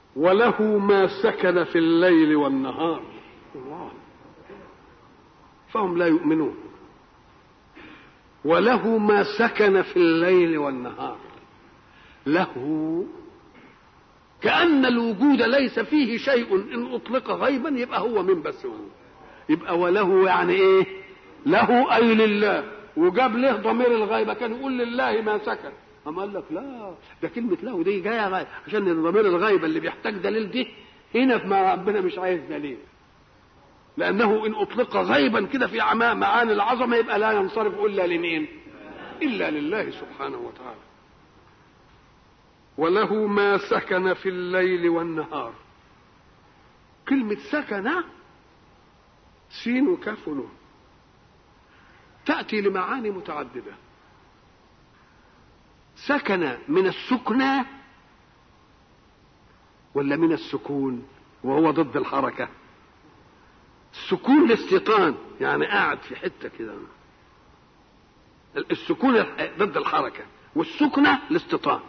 وله ما سكن في الليل والنهار الله فهم لا يؤمنون وله ما سكن في الليل والنهار له كأن الوجود ليس فيه شيء إن أطلق غيبا يبقى هو من بس هو يبقى وله يعني إيه له أي لله وجاب له ضمير الغيبة كان يقول لله ما سكن أما قال لك لا ده كلمة له دي جاية غيب عشان ضمير الغيبة اللي بيحتاج دليل دي هنا في ما ربنا مش عايز دليل لأنه إن أطلق غيبا كده في معاني العظمة يبقى لا ينصرف إلا لمين؟ إلا لله سبحانه وتعالى وله ما سكن في الليل والنهار كلمة سكن سين وكاف ونون تأتي لمعاني متعددة سكن من السكنى ولا من السكون وهو ضد الحركة السكون الاستيطان يعني قاعد في حتة كده السكون ضد الحركة والسكنة الاستيطان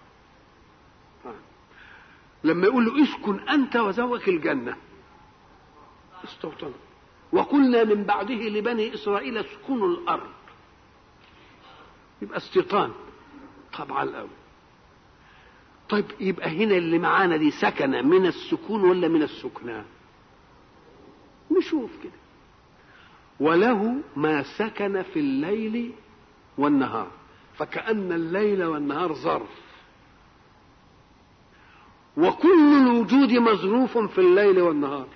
لما يقول له اسكن انت وزوجك الجنه استوطن وقلنا من بعده لبني اسرائيل اسكنوا الارض يبقى استيطان طبعا الاول طيب يبقى هنا اللي معانا دي سكن من السكون ولا من السكنى نشوف كده وله ما سكن في الليل والنهار فكأن الليل والنهار ظرف وكل الوجود مظروف في الليل والنهار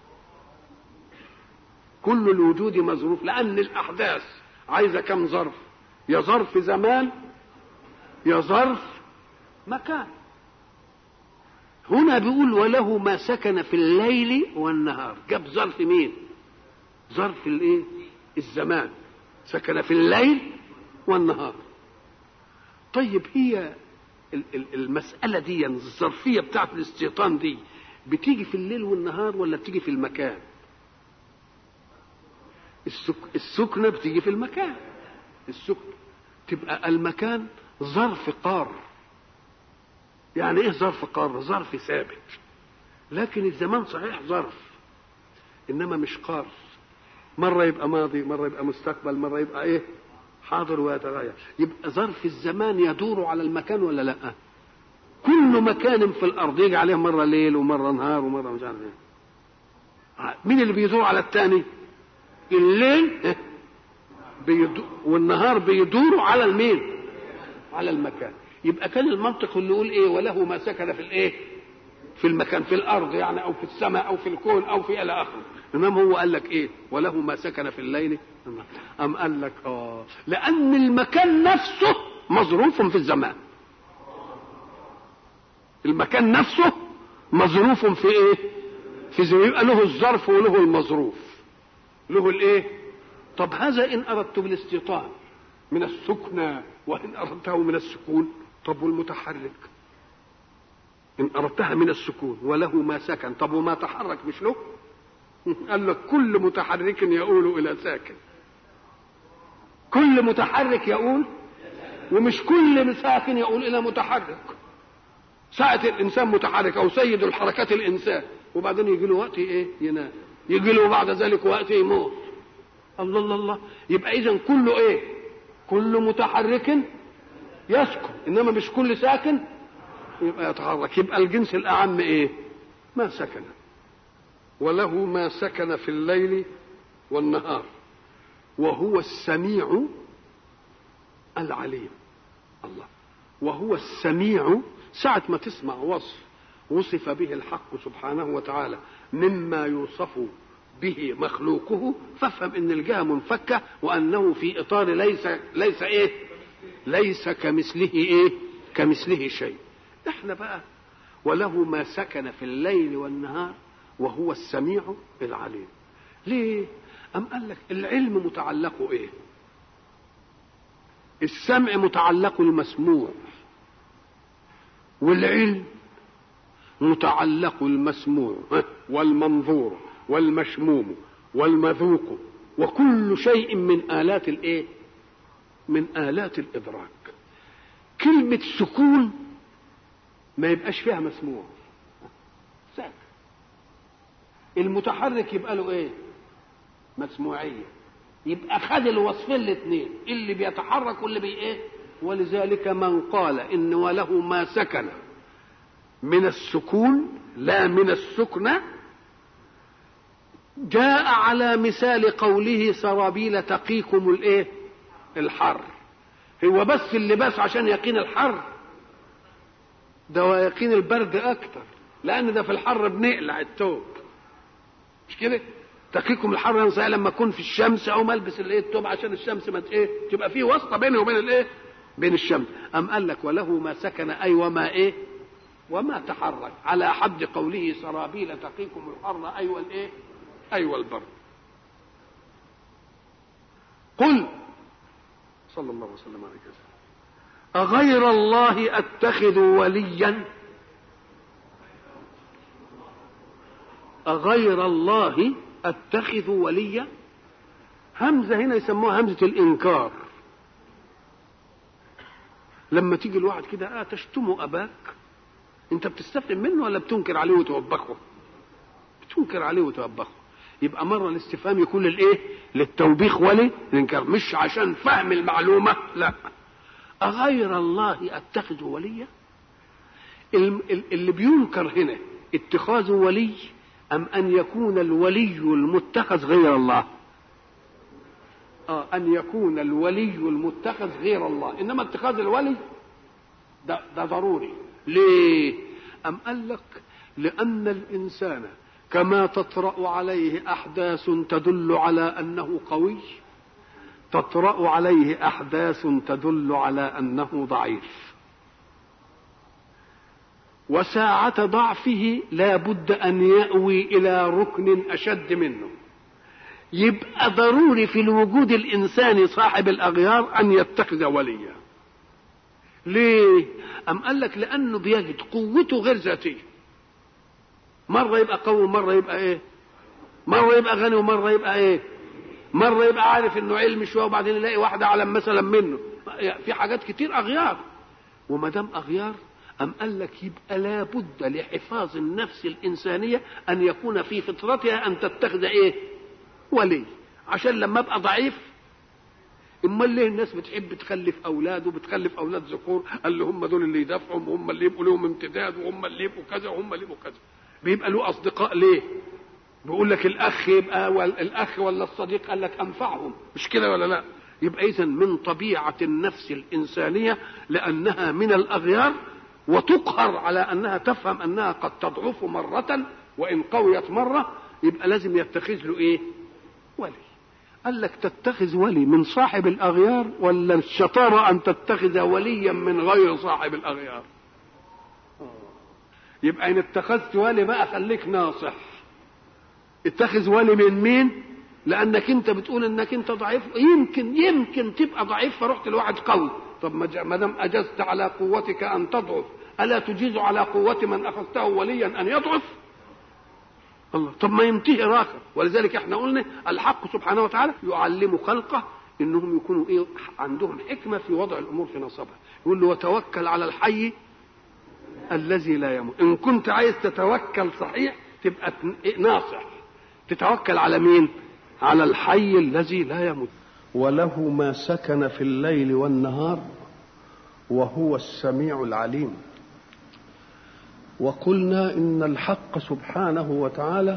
كل الوجود مظروف لأن الأحداث عايزة كم ظرف يا ظرف زمان يا ظرف مكان هنا بيقول وله ما سكن في الليل والنهار جاب ظرف مين ظرف الايه الزمان سكن في الليل والنهار طيب هي المسألة دي الظرفية بتاعت الاستيطان دي بتيجي في الليل والنهار ولا بتيجي في المكان السك... السكنة بتيجي في المكان السكنة تبقى المكان ظرف قار يعني ايه ظرف قار ظرف ثابت لكن الزمان صحيح ظرف انما مش قار مرة يبقى ماضي مرة يبقى مستقبل مرة يبقى ايه حاضر ويتغير يبقى ظرف الزمان يدور على المكان ولا لا كل مكان في الارض يجي عليه مره ليل ومره نهار ومره مش عارف ايه مين اللي بيدور على الثاني الليل بيدور والنهار بيدوروا على المين على المكان يبقى كان المنطق اللي يقول ايه وله ما سكن في الايه في المكان في الارض يعني او في السماء او في الكون او في الى اخره انما هو قال لك ايه وله ما سكن في الليل ام قال لك اه لان المكان نفسه مظروف في الزمان المكان نفسه مظروف في ايه في زمان يبقى له الظرف وله المظروف له الايه طب هذا ان اردت بالاستيطان من السكنى وان اردته من السكون طب والمتحرك ان اردتها من السكون وله ما سكن طب وما تحرك مش له قال لك كل متحرك يؤول الى ساكن كل متحرك يقول ومش كل ساكن يقول الى متحرك ساعة الانسان متحرك او سيد الحركات الانسان وبعدين يجي له وقت ايه ينام يجي له بعد ذلك وقت يموت الله الله الله يبقى اذا كله ايه كل متحرك يسكن انما مش كل ساكن يبقى يتحرك يبقى الجنس الاعم ايه ما سكن وله ما سكن في الليل والنهار وهو السميع العليم الله وهو السميع ساعة ما تسمع وصف وصف به الحق سبحانه وتعالى مما يوصف به مخلوقه فافهم ان الجهه منفكه وانه في اطار ليس ليس ايه ليس كمثله ايه كمثله شيء احنا بقى وله ما سكن في الليل والنهار وهو السميع العليم ليه أم قال لك العلم متعلق ايه السمع متعلق المسموع والعلم متعلق المسموع والمنظور والمشموم والمذوق وكل شيء من آلات الايه من آلات الإدراك كلمة سكون ما يبقاش فيها مسموع ساكن المتحرك يبقى له ايه مسموعيه يبقى خد الوصفين الاثنين اللي بيتحرك واللي بي ايه ولذلك من قال ان وله ما سكن من السكون لا من السكنة جاء على مثال قوله سرابيل تقيكم الايه الحر هو بس اللباس عشان يقين الحر ده يقين البرد اكتر لان ده في الحر بنقلع التوب مش كده تقيكم الحر ينصح لما اكون في الشمس او ملبس الايه التوب عشان الشمس ما ايه تبقى في واسطه بيني وبين الايه بين الشمس ام قال لك وله ما سكن اي وما ايه وما تحرك على حد قوله سرابيل تقيكم الحر اي والايه اي والبرد قل صلى الله وسلم عليه وسلم أغير الله أتخذ وليا أغير الله أتخذ وليا همزة هنا يسموها همزة الإنكار لما تيجي الواحد كده آه تشتم أباك أنت بتستفهم منه ولا بتنكر عليه وتوبخه؟ بتنكر عليه وتوبخه يبقى مرة الاستفهام يكون للإيه؟ للتوبيخ وللإنكار مش عشان فهم المعلومة لا أغير الله أتخذ وليا اللي بينكر هنا اتخاذ ولي أم أن يكون الولي المتخذ غير الله آه أن يكون الولي المتخذ غير الله إنما اتخاذ الولي ده, ده ضروري ليه أم قال لك لأن الإنسان كما تطرأ عليه أحداث تدل على أنه قوي تطرأ عليه أحداث تدل على أنه ضعيف وساعة ضعفه لا بد أن يأوي إلى ركن أشد منه يبقى ضروري في الوجود الإنساني صاحب الأغيار أن يتخذ وليا ليه؟ أم قال لك لأنه بيجد قوته غير ذاتية مرة يبقى قوي ومرة يبقى إيه؟ مرة يبقى غني ومرة يبقى إيه؟ مرة يبقى عارف إنه علم شوية وبعدين يلاقي واحدة أعلم مثلا منه في حاجات كتير أغيار وما دام أغيار أم قال لك يبقى لابد لحفاظ النفس الإنسانية أن يكون في فطرتها أن تتخذ إيه؟ ولي عشان لما أبقى ضعيف امال ليه الناس بتحب تخلف اولاد وبتخلف اولاد ذكور قال لي هم دول اللي يدافعوا وهم اللي يبقوا لهم امتداد وهم اللي يبقوا كذا وهم اللي يبقوا كذا بيبقى له اصدقاء ليه بيقول لك الاخ يبقى الاخ ولا الصديق قال لك انفعهم مش كده ولا لا يبقى اذا من طبيعه النفس الانسانيه لانها من الاغيار وتقهر على انها تفهم انها قد تضعف مره وان قويت مره يبقى لازم يتخذ له ايه ولي قال لك تتخذ ولي من صاحب الاغيار ولا الشطاره ان تتخذ وليا من غير صاحب الاغيار يبقى ان اتخذت ولي بقى خليك ناصح اتخذ ولي من مين لانك انت بتقول انك انت ضعيف يمكن يمكن تبقى ضعيف فرحت لواحد قوي طب ما دام اجزت على قوتك ان تضعف الا تجيز على قوه من اخذته وليا ان يضعف الله طب ما ينتهي راخر ولذلك احنا قلنا الحق سبحانه وتعالى يعلم خلقه انهم يكونوا ايه عندهم حكمه في وضع الامور في نصبها يقول له وتوكل على الحي الذي لا يموت ان كنت عايز تتوكل صحيح تبقى ناصح تتوكل على مين على الحي الذي لا يموت وله ما سكن في الليل والنهار وهو السميع العليم وقلنا ان الحق سبحانه وتعالى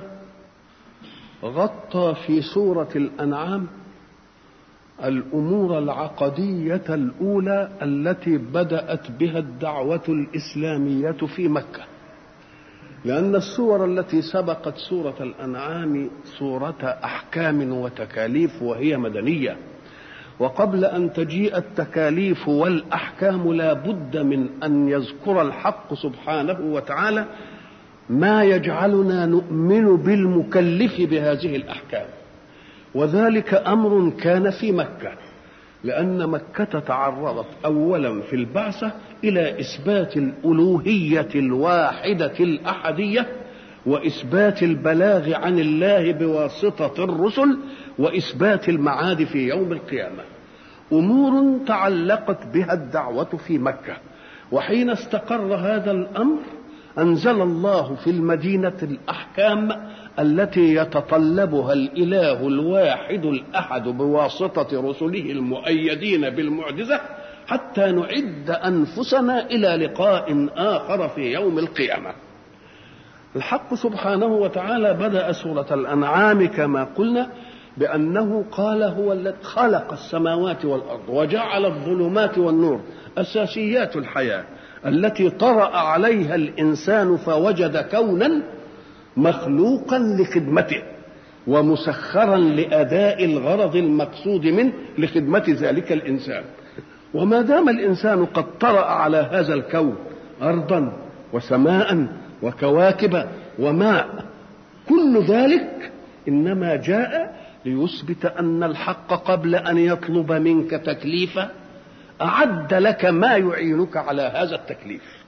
غطى في سوره الانعام الامور العقديه الاولى التي بدات بها الدعوه الاسلاميه في مكه لان السور التي سبقت سوره الانعام سوره احكام وتكاليف وهي مدنيه وقبل ان تجيء التكاليف والاحكام لا بد من ان يذكر الحق سبحانه وتعالى ما يجعلنا نؤمن بالمكلف بهذه الاحكام وذلك امر كان في مكه لان مكه تعرضت اولا في البعثه الى اثبات الالوهيه الواحده الاحديه واثبات البلاغ عن الله بواسطه الرسل واثبات المعاد في يوم القيامه امور تعلقت بها الدعوه في مكه وحين استقر هذا الامر أنزل الله في المدينة الأحكام التي يتطلبها الإله الواحد الأحد بواسطة رسله المؤيدين بالمعجزة حتى نعد أنفسنا إلى لقاء آخر في يوم القيامة الحق سبحانه وتعالى بدأ سورة الأنعام كما قلنا بأنه قال هو الذي خلق السماوات والأرض وجعل الظلمات والنور أساسيات الحياة التي طرأ عليها الإنسان فوجد كونا مخلوقا لخدمته ومسخرا لأداء الغرض المقصود منه لخدمة ذلك الإنسان وما دام الإنسان قد طرأ على هذا الكون أرضا وسماء وكواكب وماء كل ذلك إنما جاء ليثبت أن الحق قبل أن يطلب منك تكليفا أعد لك ما يعينك على هذا التكليف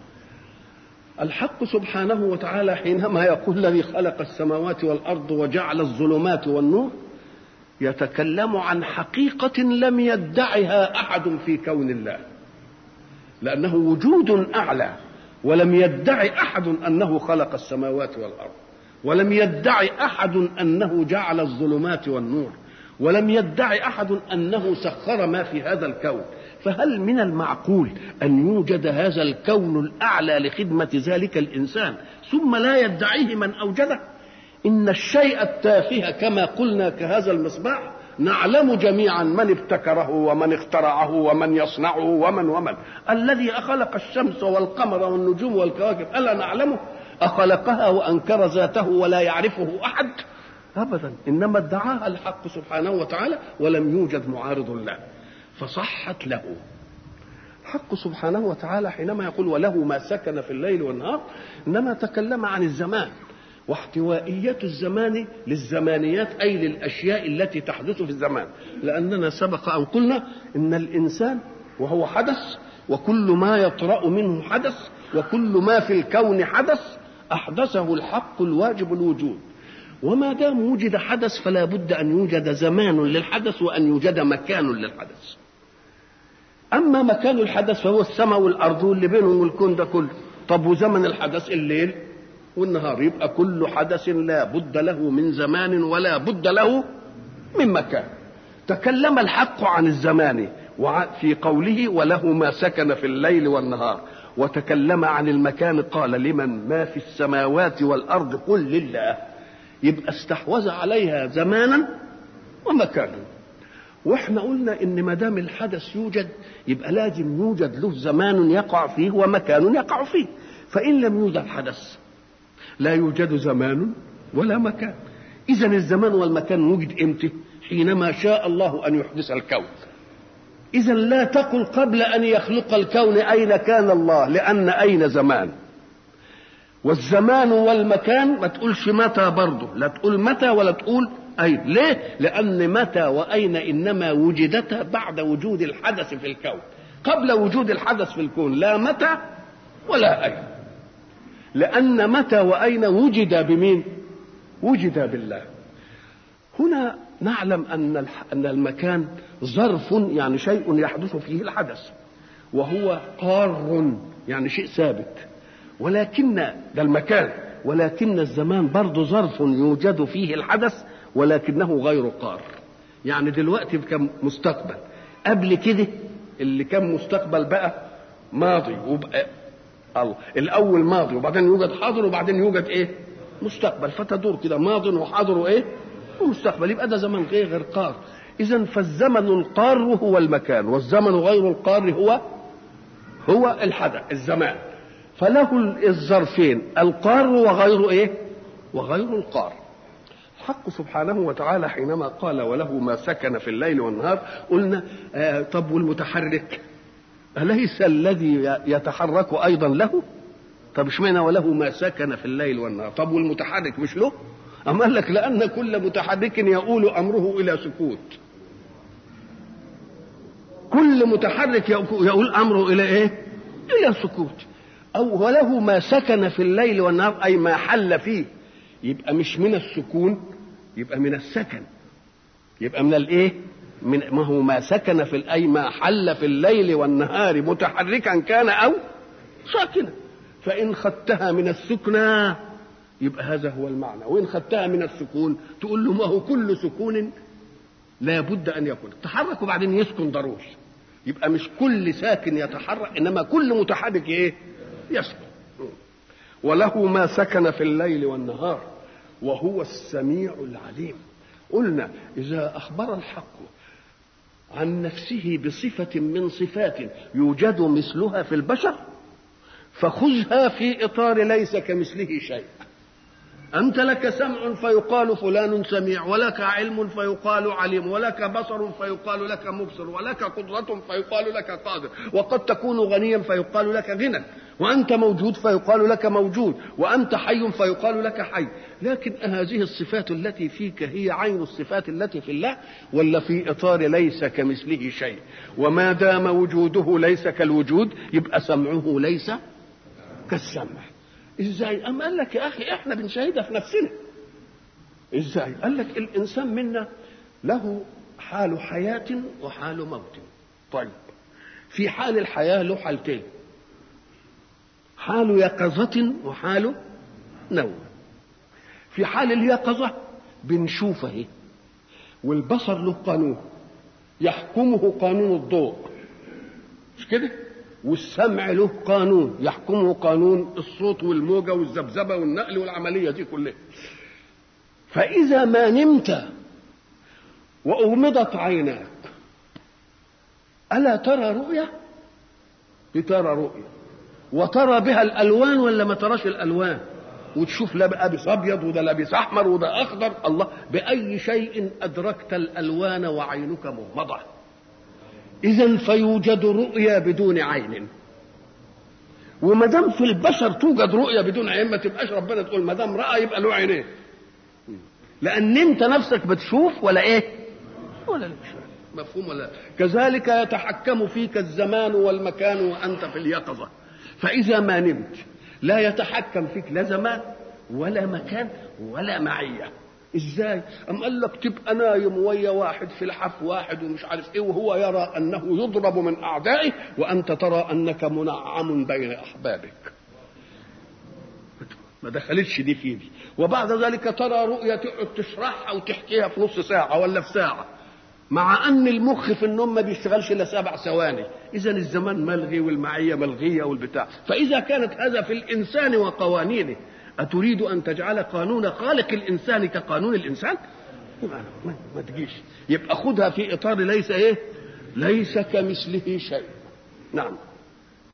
الحق سبحانه وتعالى حينما يقول الذي خلق السماوات والأرض وجعل الظلمات والنور يتكلم عن حقيقة لم يدعها أحد في كون الله لأنه وجود أعلى ولم يدعي أحد أنه خلق السماوات والأرض ولم يدعي أحد أنه جعل الظلمات والنور ولم يدعي أحد أنه سخر ما في هذا الكون فهل من المعقول أن يوجد هذا الكون الأعلى لخدمة ذلك الإنسان ثم لا يدعيه من أوجده إن الشيء التافه كما قلنا كهذا المصباح نعلم جميعا من ابتكره ومن اخترعه ومن يصنعه ومن ومن الذي أخلق الشمس والقمر والنجوم والكواكب ألا نعلمه أخلقها وأنكر ذاته ولا يعرفه أحد أبدا إنما ادعاها الحق سبحانه وتعالى ولم يوجد معارض له فصحت له الحق سبحانه وتعالى حينما يقول وله ما سكن في الليل والنهار إنما تكلم عن الزمان واحتوائية الزمان للزمانيات أي للأشياء التي تحدث في الزمان لأننا سبق أن قلنا إن الإنسان وهو حدث وكل ما يطرأ منه حدث وكل ما في الكون حدث أحدثه الحق الواجب الوجود وما دام وجد حدث فلا بد أن يوجد زمان للحدث وأن يوجد مكان للحدث أما مكان الحدث فهو السماء والأرض واللي بينهم الكون ده كله طب وزمن الحدث الليل والنهار يبقى كل حدث لا بد له من زمان ولا بد له من مكان تكلم الحق عن الزمان في قوله وله ما سكن في الليل والنهار وتكلم عن المكان قال لمن ما في السماوات والارض قل لله يبقى استحوذ عليها زمانا ومكانا واحنا قلنا ان ما دام الحدث يوجد يبقى لازم يوجد له زمان يقع فيه ومكان يقع فيه فان لم يوجد حدث لا يوجد زمان ولا مكان اذا الزمان والمكان وجد امتى حينما شاء الله ان يحدث الكون اذا لا تقل قبل ان يخلق الكون اين كان الله لان اين زمان والزمان والمكان ما تقولش متى برضه لا تقول متى ولا تقول أين ليه لأن متى وأين إنما وجدتا بعد وجود الحدث في الكون قبل وجود الحدث في الكون لا متى ولا أين لأن متى وأين وجد بمين وجد بالله هنا نعلم أن أن المكان ظرف يعني شيء يحدث فيه الحدث وهو قار يعني شيء ثابت ولكن ده المكان ولكن الزمان برضه ظرف يوجد فيه الحدث ولكنه غير قار يعني دلوقتي كان مستقبل قبل كده اللي كان مستقبل بقى ماضي وبقى الله الاول ماضي وبعدين يوجد حاضر وبعدين يوجد ايه مستقبل فتدور كده ماض وحاضر وايه ومستقبل يبقى ده زمن غير غير قار اذا فالزمن القار هو المكان والزمن غير القار هو هو الحدث الزمان فله الظرفين القار وغير ايه وغير القار الحق سبحانه وتعالى حينما قال وله ما سكن في الليل والنهار قلنا آه طب والمتحرك أليس الذي يتحرك أيضا له طب اشمعنى وله ما سكن في الليل والنهار طب والمتحرك مش له أم قال لك لأن كل متحرك يؤول أمره إلى سكوت كل متحرك يؤول أمره إلى إيه إلى سكوت أو وله ما سكن في الليل والنهار أي ما حل فيه يبقى مش من السكون يبقى من السكن يبقى من الايه من ما هو ما سكن في اي ما حل في الليل والنهار متحركا كان او ساكنا فإن خدتها من السكنى يبقى هذا هو المعنى وإن خدتها من السكون تقول له ما هو كل سكون لا بد أن يكون تحرك وبعدين يسكن ضروري يبقى مش كل ساكن يتحرك إنما كل متحرك إيه يسكن وله ما سكن في الليل والنهار وهو السميع العليم قلنا إذا أخبر الحق عن نفسه بصفة من صفات يوجد مثلها في البشر فخذها في إطار ليس كمثله شيء أنت لك سمع فيقال فلان سميع ولك علم فيقال عليم ولك بصر فيقال لك مبصر ولك قدرة فيقال لك قادر وقد تكون غنيا فيقال لك غنى وأنت موجود فيقال لك موجود وأنت حي فيقال لك حي لكن هذه الصفات التي فيك هي عين الصفات التي في الله ولا في إطار ليس كمثله شيء وما دام وجوده ليس كالوجود يبقى سمعه ليس كالسمع ازاي ام قال لك يا اخي احنا بنشاهدها في نفسنا ازاي قال لك الانسان منا له حال حياه وحال موت طيب في حال الحياه له حالتين حال يقظه وحال نوم في حال اليقظه بنشوف اهي والبصر له قانون يحكمه قانون الضوء مش كده والسمع له قانون يحكمه قانون الصوت والموجة والذبذبة والنقل والعملية دي كلها فإذا ما نمت وأغمضت عيناك ألا ترى رؤية بترى رؤية وترى بها الألوان ولا ما تراش الألوان وتشوف لابس أبيض وده لابس أحمر وده أخضر الله بأي شيء أدركت الألوان وعينك مغمضة إذا فيوجد رؤيا بدون عين وما دام في البشر توجد رؤيا بدون عين ما تبقاش ربنا تقول ما دام رأى يبقى له عينين لأن أنت نفسك بتشوف ولا إيه؟ ولا مش مفهوم ولا كذلك يتحكم فيك الزمان والمكان وأنت في اليقظة فإذا ما نمت لا يتحكم فيك لا زمان ولا مكان ولا معيه ازاي ام قال لك تبقى نايم ويا واحد في الحف واحد ومش عارف ايه وهو يرى انه يضرب من اعدائه وانت ترى انك منعم بين احبابك ما دخلتش دي في دي وبعد ذلك ترى رؤية تقعد تشرحها وتحكيها في نص ساعة ولا في ساعة مع ان المخ في النوم ما بيشتغلش الا سبع ثواني اذا الزمان ملغي والمعيه ملغيه والبتاع فاذا كانت هذا في الانسان وقوانينه أتريد أن تجعل قانون خالق الإنسان كقانون الإنسان؟ ما, ما تجيش يبقى خدها في إطار ليس إيه؟ ليس كمثله شيء نعم